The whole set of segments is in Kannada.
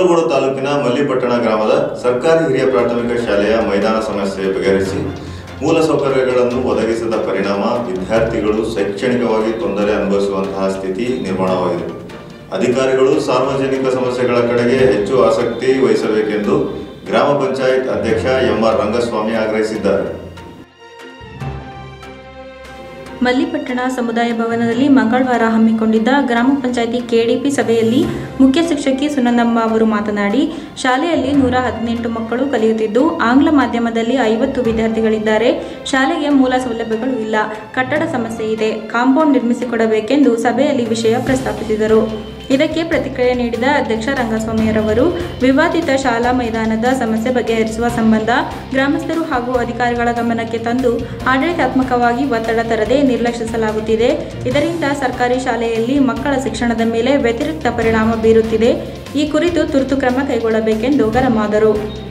ನಂಜನಗೂಡು ತಾಲೂಕಿನ ಮಲ್ಲಿಪಟ್ಟಣ ಗ್ರಾಮದ ಸರ್ಕಾರಿ ಹಿರಿಯ ಪ್ರಾಥಮಿಕ ಶಾಲೆಯ ಮೈದಾನ ಸಮಸ್ಯೆ ಬಗೆಹರಿಸಿ ಮೂಲಸೌಕರ್ಯಗಳನ್ನು ಒದಗಿಸದ ಪರಿಣಾಮ ವಿದ್ಯಾರ್ಥಿಗಳು ಶೈಕ್ಷಣಿಕವಾಗಿ ತೊಂದರೆ ಅನುಭವಿಸುವಂತಹ ಸ್ಥಿತಿ ನಿರ್ಮಾಣವಾಗಿದೆ ಅಧಿಕಾರಿಗಳು ಸಾರ್ವಜನಿಕ ಸಮಸ್ಯೆಗಳ ಕಡೆಗೆ ಹೆಚ್ಚು ಆಸಕ್ತಿ ವಹಿಸಬೇಕೆಂದು ಗ್ರಾಮ ಪಂಚಾಯತ್ ಅಧ್ಯಕ್ಷ ಎಂಆರ್ ರಂಗಸ್ವಾಮಿ ಆಗ್ರಹಿಸಿದ್ದಾರೆ ಮಲ್ಲಿಪಟ್ಟಣ ಸಮುದಾಯ ಭವನದಲ್ಲಿ ಮಂಗಳವಾರ ಹಮ್ಮಿಕೊಂಡಿದ್ದ ಗ್ರಾಮ ಪಂಚಾಯಿತಿ ಕೆಡಿಪಿ ಸಭೆಯಲ್ಲಿ ಮುಖ್ಯ ಶಿಕ್ಷಕಿ ಸುನಂದಮ್ಮ ಅವರು ಮಾತನಾಡಿ ಶಾಲೆಯಲ್ಲಿ ನೂರ ಹದಿನೆಂಟು ಮಕ್ಕಳು ಕಲಿಯುತ್ತಿದ್ದು ಆಂಗ್ಲ ಮಾಧ್ಯಮದಲ್ಲಿ ಐವತ್ತು ವಿದ್ಯಾರ್ಥಿಗಳಿದ್ದಾರೆ ಶಾಲೆಗೆ ಮೂಲ ಸೌಲಭ್ಯಗಳು ಇಲ್ಲ ಕಟ್ಟಡ ಸಮಸ್ಯೆ ಇದೆ ಕಾಂಪೌಂಡ್ ನಿರ್ಮಿಸಿಕೊಡಬೇಕೆಂದು ಸಭೆಯಲ್ಲಿ ವಿಷಯ ಪ್ರಸ್ತಾಪಿಸಿದರು ಇದಕ್ಕೆ ಪ್ರತಿಕ್ರಿಯೆ ನೀಡಿದ ಅಧ್ಯಕ್ಷ ರಂಗಸ್ವಾಮಿಯರವರು ವಿವಾದಿತ ಶಾಲಾ ಮೈದಾನದ ಸಮಸ್ಯೆ ಬಗೆಹರಿಸುವ ಸಂಬಂಧ ಗ್ರಾಮಸ್ಥರು ಹಾಗೂ ಅಧಿಕಾರಿಗಳ ಗಮನಕ್ಕೆ ತಂದು ಆಡಳಿತಾತ್ಮಕವಾಗಿ ಒತ್ತಡ ತರದೆ ನಿರ್ಲಕ್ಷಿಸಲಾಗುತ್ತಿದೆ ಇದರಿಂದ ಸರ್ಕಾರಿ ಶಾಲೆಯಲ್ಲಿ ಮಕ್ಕಳ ಶಿಕ್ಷಣದ ಮೇಲೆ ವ್ಯತಿರಿಕ್ತ ಪರಿಣಾಮ ಬೀರುತ್ತಿದೆ ಈ ಕುರಿತು ತುರ್ತು ಕ್ರಮ ಕೈಗೊಳ್ಳಬೇಕೆಂದು ಗರಮಾದರು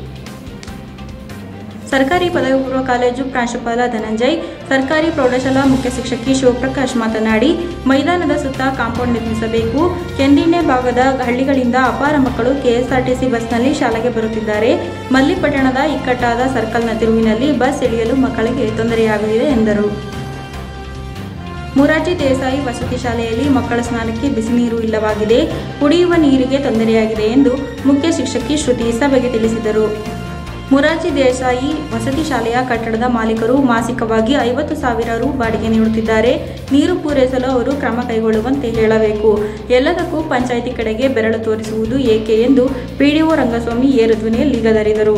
ಸರ್ಕಾರಿ ಪದವಿ ಪೂರ್ವ ಕಾಲೇಜು ಪ್ರಾಂಶುಪಾಲ ಧನಂಜಯ್ ಸರ್ಕಾರಿ ಪ್ರೌಢಶಾಲಾ ಮುಖ್ಯ ಶಿಕ್ಷಕಿ ಶಿವಪ್ರಕಾಶ್ ಮಾತನಾಡಿ ಮೈದಾನದ ಸುತ್ತ ಕಾಂಪೌಂಡ್ ನಿರ್ಮಿಸಬೇಕು ಕೆಂದಿಣ್ಣೆ ಭಾಗದ ಹಳ್ಳಿಗಳಿಂದ ಅಪಾರ ಮಕ್ಕಳು ಕೆಎಸ್ಆರ್ಟಿಸಿ ಬಸ್ನಲ್ಲಿ ಶಾಲೆಗೆ ಬರುತ್ತಿದ್ದಾರೆ ಮಲ್ಲಿಪಟ್ಟಣದ ಇಕ್ಕಟ್ಟಾದ ಸರ್ಕಲ್ನ ತಿರುವಿನಲ್ಲಿ ಬಸ್ ಇಳಿಯಲು ಮಕ್ಕಳಿಗೆ ತೊಂದರೆಯಾಗಲಿದೆ ಎಂದರು ಮುರಾರ್ಜಿ ದೇಸಾಯಿ ವಸತಿ ಶಾಲೆಯಲ್ಲಿ ಮಕ್ಕಳ ಸ್ನಾನಕ್ಕೆ ಬಿಸಿ ನೀರು ಇಲ್ಲವಾಗಿದೆ ಕುಡಿಯುವ ನೀರಿಗೆ ತೊಂದರೆಯಾಗಿದೆ ಎಂದು ಮುಖ್ಯ ಶಿಕ್ಷಕಿ ಶ್ರುತಿ ಸಭೆಗೆ ತಿಳಿಸಿದರು ಮುರಾರ್ಜಿ ದೇಸಾಯಿ ವಸತಿ ಶಾಲೆಯ ಕಟ್ಟಡದ ಮಾಲೀಕರು ಮಾಸಿಕವಾಗಿ ಐವತ್ತು ಸಾವಿರ ರು ಬಾಡಿಗೆ ನೀಡುತ್ತಿದ್ದಾರೆ ನೀರು ಪೂರೈಸಲು ಅವರು ಕ್ರಮ ಕೈಗೊಳ್ಳುವಂತೆ ಹೇಳಬೇಕು ಎಲ್ಲದಕ್ಕೂ ಪಂಚಾಯಿತಿ ಕಡೆಗೆ ಬೆರಳು ತೋರಿಸುವುದು ಏಕೆ ಎಂದು ಪಿಡಿಒ ರಂಗಸ್ವಾಮಿ ಏರು ಧ್ವನಿಯಲ್ಲಿ ಗದರಿದರು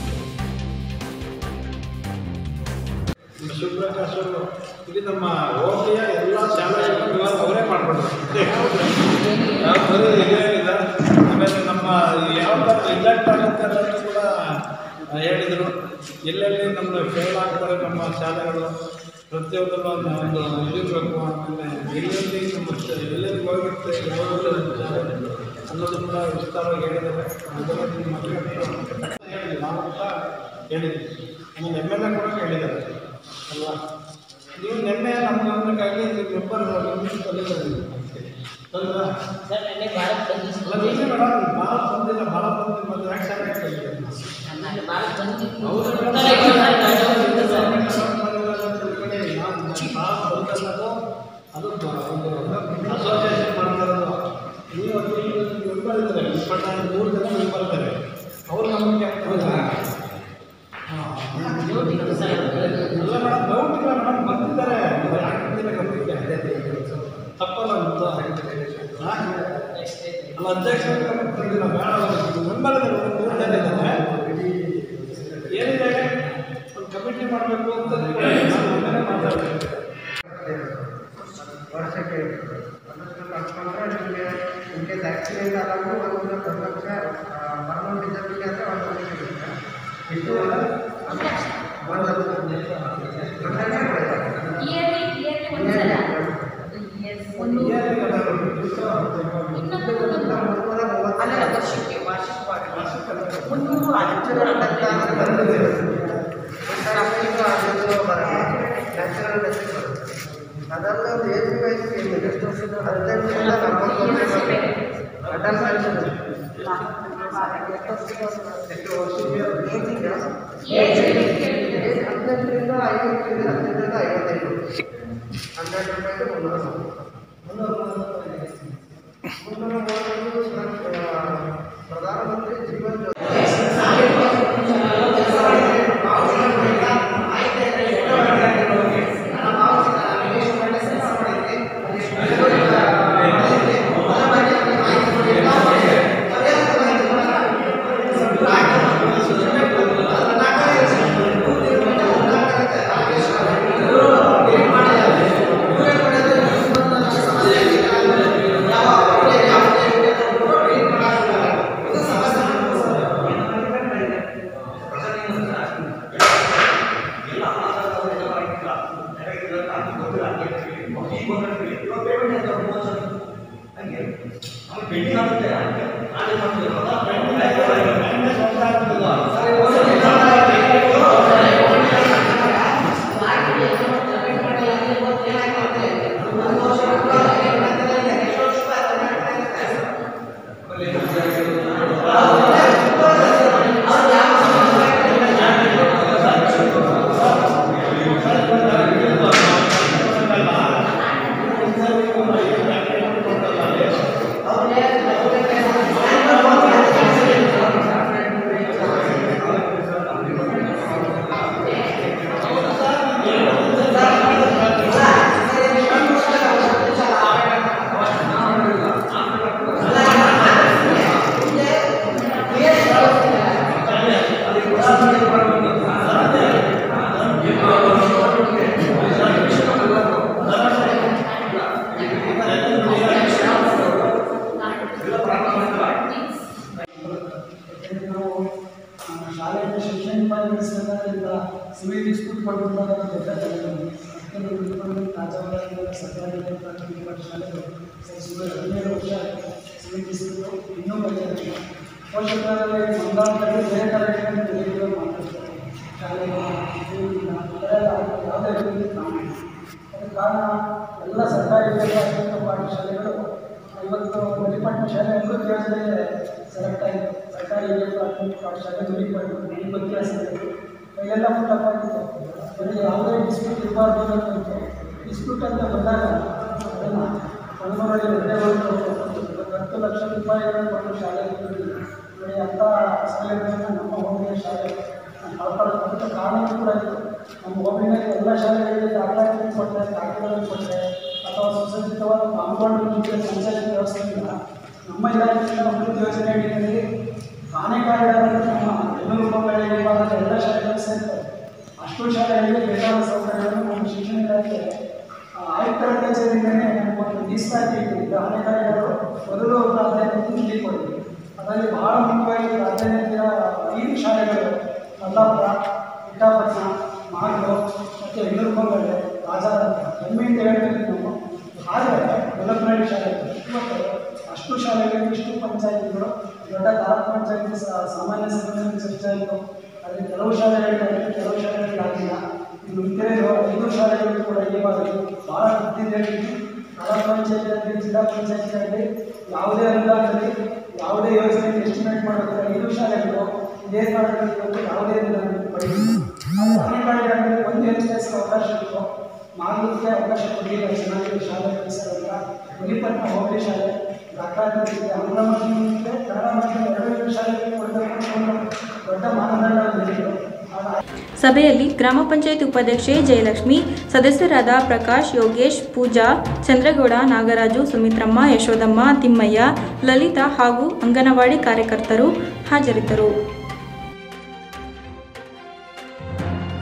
ಶಿವಪ್ರಕಾಶ್ ಅವರು ಇಲ್ಲಿ ನಮ್ಮ ಹೋಬಳಿಯ ಎಲ್ಲ ಶಾಲೆಗಳನ್ನು ಇವಾಗ ಅವರೇ ಮಾಡ್ಕೊಡ್ತಾರೆ ಯಾವ ಬರೀ ಇದೇನಿಲ್ಲ ಆಮೇಲೆ ನಮ್ಮ ಯಾವ ಥರ ರಿಸಲ್ಟ್ ಆಗುತ್ತೆ ಅನ್ನೋದು ಕೂಡ ಹೇಳಿದರು ಎಲ್ಲೆಲ್ಲಿ ನಮ್ಮದು ಫೇಲ್ ಆಗ್ತಾರೆ ನಮ್ಮ ಶಾಲೆಗಳು ಪ್ರತಿಯೊಂದರಲ್ಲೂ ಒಂದು ಒಂದು ಇದಿರಬೇಕು ಆಮೇಲೆ ಎಲ್ಲೆಲ್ಲಿ ನಮ್ಮ ಶ- ಎಲ್ಲೆಲ್ಲಿ ಹೋಗುತ್ತೆ ಯಾವ್ದು ಶಾಲೆ ಅನ್ನೋದು ಕೂಡ ವಿಸ್ತಾರವಾಗಿ ಹೇಳಿದ್ದಾರೆ ಅದನ್ನು ನಿಮ್ಮ ಮಕ್ಕಳು ಹೇಳಿದ್ವಿ ನಾವು ಕೂಡ ಹೇಳಿದ್ವಿ ಆಮೇಲೆ ಎಮ್ ಎಲ್ ಎ ಕೂಡ ಹೇಳಿದ್ದಾರೆ ಅಲ್ವಾ ನೀವು ನಿನ್ನೆ ನಮ್ಮ ಗಮನಕ್ಕಾಗಿ ಮೆಂಬರ್ ಅಲ್ವಾ ಅಲ್ಲ ನಿನ್ನೆ ಮೇಡಮ್ ಭಾಳ ಬಂದಿಲ್ಲ ಭಾಳ ಬಂದಿಲ್ಲ ಮತ್ತೆ ಯಾಕೆ ಶಾಲೆ ಅದು ಒಂದು ಅಸೋಸಿಯೇಷನ್ ಮಾಡ್ತಾರದು ನೀವು ಅದು ಮೆಂಬರ್ ಇದ್ದಾರೆ ಇಪ್ಪತ್ತ ಮೂರು ಜನ ಮೆಂಬರ್ ಇದ್ದಾರೆ ಅವ್ರು ಗಮನಕ್ಕೆ ಹಾಕ್ತಾರೆ ಅಲ್ಲ ಮೇಡಮ್ ಡೌಟ್ ಇಲ್ಲ ಮೇಡಮ್ ಬಂದಿದ್ದಾರೆ ಅವ್ರು ಯಾಕೆ ಬಂದಿಲ್ಲ ಗಮನಕ್ಕೆ ತಪ್ಪಲ್ಲ ಅಂತ ಹಾಂ? ಅಲ್ಲ ಅಧ್ಯಕ್ಷರು ಗಮನಕ್ಕೆ ತಂದಿಲ್ಲ ಬೇಡ ಮೆಂಬರ್ ಇದ್ದಾರೆ ಒಂದು ಮೂರು ಜನ ಇದ್ದಾರೆ ಏನಿದೆ ಒಂದು ಕಮಿಟಿ ಮಾಡಬೇಕು ಅಂತ ನಾನು ಮೊನ್ನೆನೇ ಮಾತಾಡ್ತೀನಿ ವರ್ಷಕ್ಕೆ ಅದಷ್ಟು ಕಟ್ಕೊಂಡ್ರೆ ನಿಮಗೆ ನಿಮಗೆ ಆಕ್ಸಿಡೆಂಟ್ ಆದಾಗ ಒಂದು ಲಕ್ಷ ಪರ್ಮನೆಂಟ್ ಇದ್ದವರಿಗೆ ಅಂದರೆ ಒಂದು ಲಕ್ಷ ಸಿಗುತ್ತೆ ಇಷ್ಟು ಒಂದು ಲಕ್ಷ ಒಂದು ಮುನ್ನೂರ ಅಲ್ಲ ಮೂವತ್ತು ವರ್ಷಕ್ಕೆ ವಾರ್ಷಿಕವಾಗಿ ಮುನ್ನೂರು ಅದೆಲ್ಲ ಒಂದು ಏಜ್ ವಯಸ್ಸು ಏನಿದೆ ಎಷ್ಟು ವರ್ಷದ ಹದಿನೆಂಟರಿಂದ ನಲವತ್ತು ವರ್ಷ ಅಟಲ್ ಪೆನ್ಷನ್ ಎಷ್ಟು ವರ್ಷಕ್ಕೆ ಏಜ್ ಏಜ್ ಹದಿನೆಂಟರಿಂದ ಐವತ್ತರಿಂದ ಹದಿನೆಂಟರಿಂದ ಐವತ್ತೈದು ಹನ್ನೆರಡು ರೂಪಾಯಿಗೆ ಮುನ್ನೂರ ಮೂವತ್ತು ಮುನ್ನೂರ ಮೂವತ್ತೈದು ಸುರಕ್ಷ- ಆ, ಪ್ರಧಾನಮಂತ್ರಿ ಜೀವನ್ ಜ್ಯೋತಿ ¡Vamos! ದೊಡ್ಡ ತಲೆಮಾರು ಅದಕ್ಕೆ ಇಟ್ಕೊಂಡು ರಾಜಾವಾರ ಸರ್ಕಾರಿ ಪ್ರಾಥಮಿಕ ಪಾಠಶಾಲೆಗಳು ಸುಮಾರು ಹದಿನೇಳು ವರ್ಷ ಸಮೀಪಿಸಿದ್ದು ಇನ್ನೂ ಬಗೆಹರಿಲ್ಲ ಪೋಷಕರಲ್ಲಿ ಮಂದಾಂತರಲ್ಲಿ ಬೇರೆ ತರಗತಿಗಳನ್ನು ತೆಗೆದುಕೊಂಡು ಮಾತಾಡ್ತಾರೆ ಶಾಲೆಗಳ ಇದು ಇಲ್ಲ ಅದೆಲ್ಲ ಯಾವುದೇ ರೀತಿ ಕಾರಣ ಇಲ್ಲ. ಅದಕ್ಕೆ ಕಾರಣ ಎಲ್ಲ ಸರ್ಕಾರಿ ಪ್ರಾಥಮಿಕ ಪಾಠಶಾಲೆಗಳು ಇವತ್ತು ಮರಿಪಟ್ಟಣ ಶಾಲೆ ಅಮೃತ ಯೋಜನೆಗೆ ಸೆಲೆಕ್ಟ್ ಆಯಿತು ಸರ್ಕಾರಿ ಹಿರಿಯ ಪ್ರಾಥಮಿಕ ಪಾಠಶಾಲೆ ಮರಿಪಟ್ಟು ನನಗೆ ವ್ಯತ್ಯಾಸಗಳು ಕೈಯೆಲ್ಲ ಫುಲ್ಲಪ್ ಆಗಿತ್ತು ಬರೀ ಯಾವುದೇ ಡಿಸ್ಪ್ಯೂಟ್ ಇರಬಾರ್ದು ಅನ್ನೋದು ಡಿಸ್ಪ್ಯೂಟ್ ಅಂತ ಬಂದಾಗ ಅದನ್ನು ಕಣ್ಮರಳಿ ನಿರ್ಣಯಗಳು ಹತ್ತು ಲಕ್ಷ ರೂಪಾಯಿಗಳನ್ನು ಕೊಟ್ಟು ಶಾಲೆ ಇಟ್ಟಿದ್ದೀವಿ. ನೋಡಿ ಅಂಥ ಸೌಲಭ್ಯವನ್ನು ನಮ್ಮ ಹೋಬಳಿಯ ಶಾಲೆ ಕಾಪಾಡೋದು ಅದಕ್ಕೆ ಕಾರಣ ಕೂಡ ಇತ್ತು ನಮ್ಮ ಹೋಬಳಿನಲ್ಲಿ ಎಲ್ಲ ಶಾಲೆಗಳಿಗೆ ದಾಖಲಾತಿ ಕೊಟ್ಟರೆ ದಾಖಲೆಗಳನ್ನು ಕೊಟ್ಟರೆ ಅಥವಾ ಸುಸಜ್ಜಿತವಾದ ಕಾಂಪೌಂಡ್ ಮುಂಚೆ ಪಂಚಾಯತ್ ವ್ಯವಸ್ಥೆಯಿಂದ ನಮ್ಮ ಇಲಾಖೆಯಿಂದ ಅಭಿವೃದ್ಧಿ ಯೋಜನೆ ಅಡಿಯಲ್ಲಿ ಆನೆ ಕಾರಿಡಾರ್ ನಮ್ಮ ಬೆಂಗಳೂರು ಹೋಬಳಿ ವಿಭಾಗದ ಎಲ್ಲ ಶಾಲೆಗಳು ಸೇರ್ತಾರೆ ಅಷ್ಟು ಶಾಲೆಗಳಿಗೆ ಬೇಕಾದ ಸೌಕರ್ಯವನ್ನು ನಮ್ಮ ಶಿಕ್ಷಣ ಇಲಾಖೆ ಆ, ಆಯುಕ್ತರ ಕಚೇರಿಯಿಂದಲೇ ನಮಗೊಂದು ಮೀಸಲಾತಿ ಇಟ್ಟಿದ್ದು ಆನೆ ಕಾರಿಡಾರು ಮೊದಲು ಪ್ರಾಧಾನ್ಯತೆ ಇಲ್ಲಿ ಕೊಟ್ಟಿದೆ ಅದರಲ್ಲಿ ಬಹಳ ಮುಖ್ಯವಾಗಿ ಪ್ರಾಧಾನ್ಯತೆಯ ಐದು ಶಾಲೆಗಳು ಮಲ್ಲಾಪುರ ಪಿಠಾಪಟ್ಟಣ ಮಾಗಲು ಮತ್ತು ಹೆಣ್ಣೂರುಕೊಂಬಳ್ಳಿ ರಾಜಾರ ಹೆಮ್ಮೆಯಿಂದ ಹೇಳ್ಬೇಕು ನಾವು ಆದರೆ ಬೆಲಪನಹಳ್ಳಿ ಶಾಲೆ ಇವತ್ತು ಅಷ್ಟು ಶಾಲೆಗಳು ಇಷ್ಟು ಪಂಚಾಯತಿಗಳು ದೊಡ್ಡ ತಾಲೂಕು ಪಂಚಾಯತಿ ಸ- ಸಾಮಾನ್ಯ ಸಭೆಯಲ್ಲಿ ಚರ್ಚೆ ಆಯಿತು ಆದರೆ ಕೆಲವು ಶಾಲೆಗಳಿದ್ದಾರೆ ಕೆಲವು ಶಾಲೆಗಳಿಗೆ ಆಗಿಲ್ಲ ಇನ್ನು ಮಿಕ್ಕಿರೋ ಐದು ಶಾಲೆಗಳು ಕೂಡ ಈ ಬಾರಿ ಭಾಳ ವೃದ್ಧಿಯಲ್ಲಿ ತಾಲೂಕು ಪಂಚಾಯತಿಯಲ್ಲಿ ಜಿಲ್ಲಾ ಪಂಚಾಯತಿಯಲ್ಲಿ ಯಾವುದೇ ಅನುದಾನದಲ್ಲಿ ಯಾವುದೇ ಯೋಜನೆ ಎಸ್ಟಿಮೇಟ್ ಮಾಡೋದ್ರೆ ಐದು ಶಾಲೆಗಳು ಇದೇ ಕಾರಣದಲ್ಲಿ ಇವತ್ತು ಯಾವುದೇ ಅನುದಾನ ಪಡೆಯಿಲ್ಲ ಆದರೆ ಕಾರಣಗಳಲ್ಲಿ ಒಂದು ಎನ್ ಎಸ್ ಅವಕಾಶ ಇತ್ತು ನಾಲ್ಕಕ್ಕೆ ಅವಕಾಶ ಕೊಡಲಿಲ್ಲ ಚೆನ್ನಾಗಿ ಶಾಲೆ ಕಲಿಸೋದ್ರ ಹುಲಿಪಟ್ಟಣ ಹೋಬಳಿ ಶಾಲೆ ದಾಖಲಾತಿ ಆಂಗ್ಲ ಮಾಧ್ಯಮಕ್ಕೆ ಕನ್ನಡ ಮಾಧ್ಯಮ ಎರಡು ಶಾಲೆಗಳಿಗೆ ಕೊಡಬೇಕು ಅನ್ನೋ ಒಂದು ದೊಡ್ಡ ಮಾನದಂಡ ನೀಡಿದರು ಆದರೆ ಸಭೆಯಲ್ಲಿ ಗ್ರಾಮ ಪಂಚಾಯತ್ ಉಪಾಧ್ಯಕ್ಷೆ ಜಯಲಕ್ಷ್ಮಿ ಸದಸ್ಯರಾದ ಪ್ರಕಾಶ್ ಯೋಗೇಶ್ ಪೂಜಾ ಚಂದ್ರಗೌಡ ನಾಗರಾಜು ಸುಮಿತ್ರಮ್ಮ ಯಶೋದಮ್ಮ ತಿಮ್ಮಯ್ಯ ಲಲಿತಾ ಹಾಗೂ ಅಂಗನವಾಡಿ ಕಾರ್ಯಕರ್ತರು ಹಾಜರಿದ್ದರು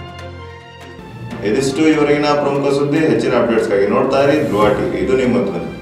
ಇದಿಷ್ಟು ಇವರೆಗಿನ ಪ್ರಮುಖ ಸುದ್ದಿ ಹೆಚ್ಚಿನ ಅಪ್ಡೇಟ್ಸ್ಗಾಗಿ ನೋಡ್ತಾ ಇರಿ ಧ್ರುವ ಟಿವಿ ಇದು ನಿಮ್ಮ ಧ್ವನಿ